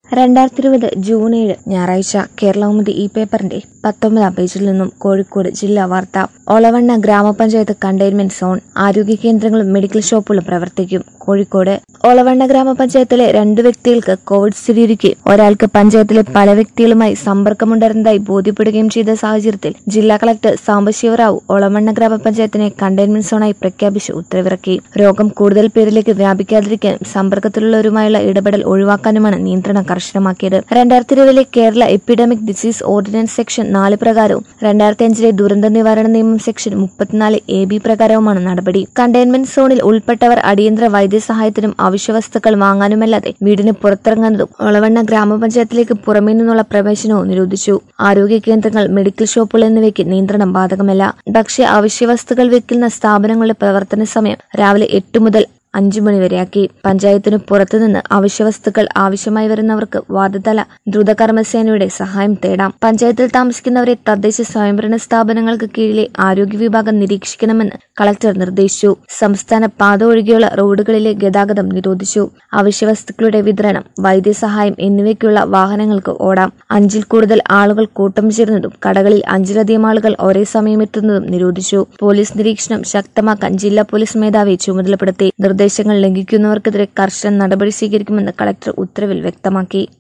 രണ്ടായിരത്തി ഇരുപത് ജൂൺ ഏഴ് ഞായറാഴ്ച കേരളകൗമുദി ഈ പേപ്പറിന്റെ പത്തൊമ്പതാം പേജിൽ നിന്നും കോഴിക്കോട് ജില്ലാ വാർത്ത ഒളവണ്ണ ഗ്രാമപഞ്ചായത്ത് കണ്ടെയ്ൻമെന്റ് സോൺ ആരോഗ്യ കേന്ദ്രങ്ങളും മെഡിക്കൽ ഷോപ്പുകളും പ്രവർത്തിക്കും കോഴിക്കോട് ഒളവണ്ണ ഗ്രാമപഞ്ചായത്തിലെ രണ്ടു വ്യക്തികൾക്ക് കോവിഡ് സ്ഥിരീകരിക്കുകയും ഒരാൾക്ക് പഞ്ചായത്തിലെ പല വ്യക്തികളുമായി സമ്പർക്കമുണ്ടായിരുന്നതായി ബോധ്യപ്പെടുകയും ചെയ്ത സാഹചര്യത്തിൽ ജില്ലാ കളക്ടർ സാംബശിവറാവു ഒളവണ്ണ ഗ്രാമപഞ്ചായത്തിനെ കണ്ടെയ്ൻമെന്റ് സോണായി പ്രഖ്യാപിച്ച് ഉത്തരവിറക്കി രോഗം കൂടുതൽ പേരിലേക്ക് വ്യാപിക്കാതിരിക്കാനും സമ്പർക്കത്തിലുള്ളവരുമായുള്ള ഇടപെടൽ ഒഴിവാക്കാനുമാണ് നിയന്ത്രണം കർശനമാക്കിയത് രണ്ടായിരത്തി ഇരുപതിലെ Kerala epidemic disease ordinance section നാല് പ്രകാരവും രണ്ടായിരത്തി അഞ്ചിലെ ദുരന്ത നിവാരണ നിയമം സെക്ഷൻ മുപ്പത്തിനാല് എ ബി പ്രകാരവുമാണ് നടപടി കണ്ടെയ്ൻമെന്റ് സോണിൽ ഉൾപ്പെട്ടവർ അടിയന്തര വൈദ്യസഹായത്തിനും അവശ്യവസ്തുക്കൾ വാങ്ങാനുമല്ലാതെ വീടിന് പുറത്തിറങ്ങുന്നതും ഒളവണ്ണ ഗ്രാമപഞ്ചായത്തിലേക്ക് പുറമേ നിന്നുള്ള പ്രവേശനവും നിരോധിച്ചു ആരോഗ്യ കേന്ദ്രങ്ങൾ മെഡിക്കൽ ഷോപ്പുകൾ എന്നിവയ്ക്ക് നിയന്ത്രണം ബാധകമല്ല ഭക്ഷ്യ അവശ്യവസ്തുക്കൾ വിൽക്കുന്ന സ്ഥാപനങ്ങളുടെ പ്രവർത്തന സമയം രാവിലെ എട്ട് മുതൽ അഞ്ചു മണിവരെയാക്കി പഞ്ചായത്തിനു പുറത്തുനിന്ന് അവശ്യവസ്തുക്കൾ ആവശ്യമായി വരുന്നവർക്ക് വാർഡുതല ദ്രുതകർമ്മസേനയുടെ സഹായം തേടാം പഞ്ചായത്തിൽ താമസിക്കുന്നവരെ തദ്ദേശ സ്വയംഭരണ സ്ഥാപനങ്ങൾക്ക് കീഴിലെ ആരോഗ്യ വിഭാഗം നിരീക്ഷിക്കണമെന്ന് കളക്ടർ നിർദ്ദേശിച്ചു സംസ്ഥാന പാത ഒഴികെയുള്ള റോഡുകളിലെ ഗതാഗതം നിരോധിച്ചു അവശ്യവസ്തുക്കളുടെ വിതരണം വൈദ്യസഹായം എന്നിവയ്ക്കുള്ള വാഹനങ്ങൾക്ക് ഓടാം അഞ്ചിൽ കൂടുതൽ ആളുകൾ കൂട്ടം ചേരുന്നതും കടകളിൽ അഞ്ചിലധികം ആളുകൾ ഒരേ സമയം എത്തുന്നതും നിരോധിച്ചു പോലീസ് നിരീക്ഷണം ശക്തമാക്കാൻ ജില്ലാ പോലീസ് മേധാവി ചുമതലപ്പെടുത്തി നിർദ്ദേശങ്ങൾ ലംഘിക്കുന്നവർക്കെതിരെ കർശന നടപടി സ്വീകരിക്കുമെന്ന് കളക്ടർ ഉത്തരവിൽ വ്യക്തമാക്കി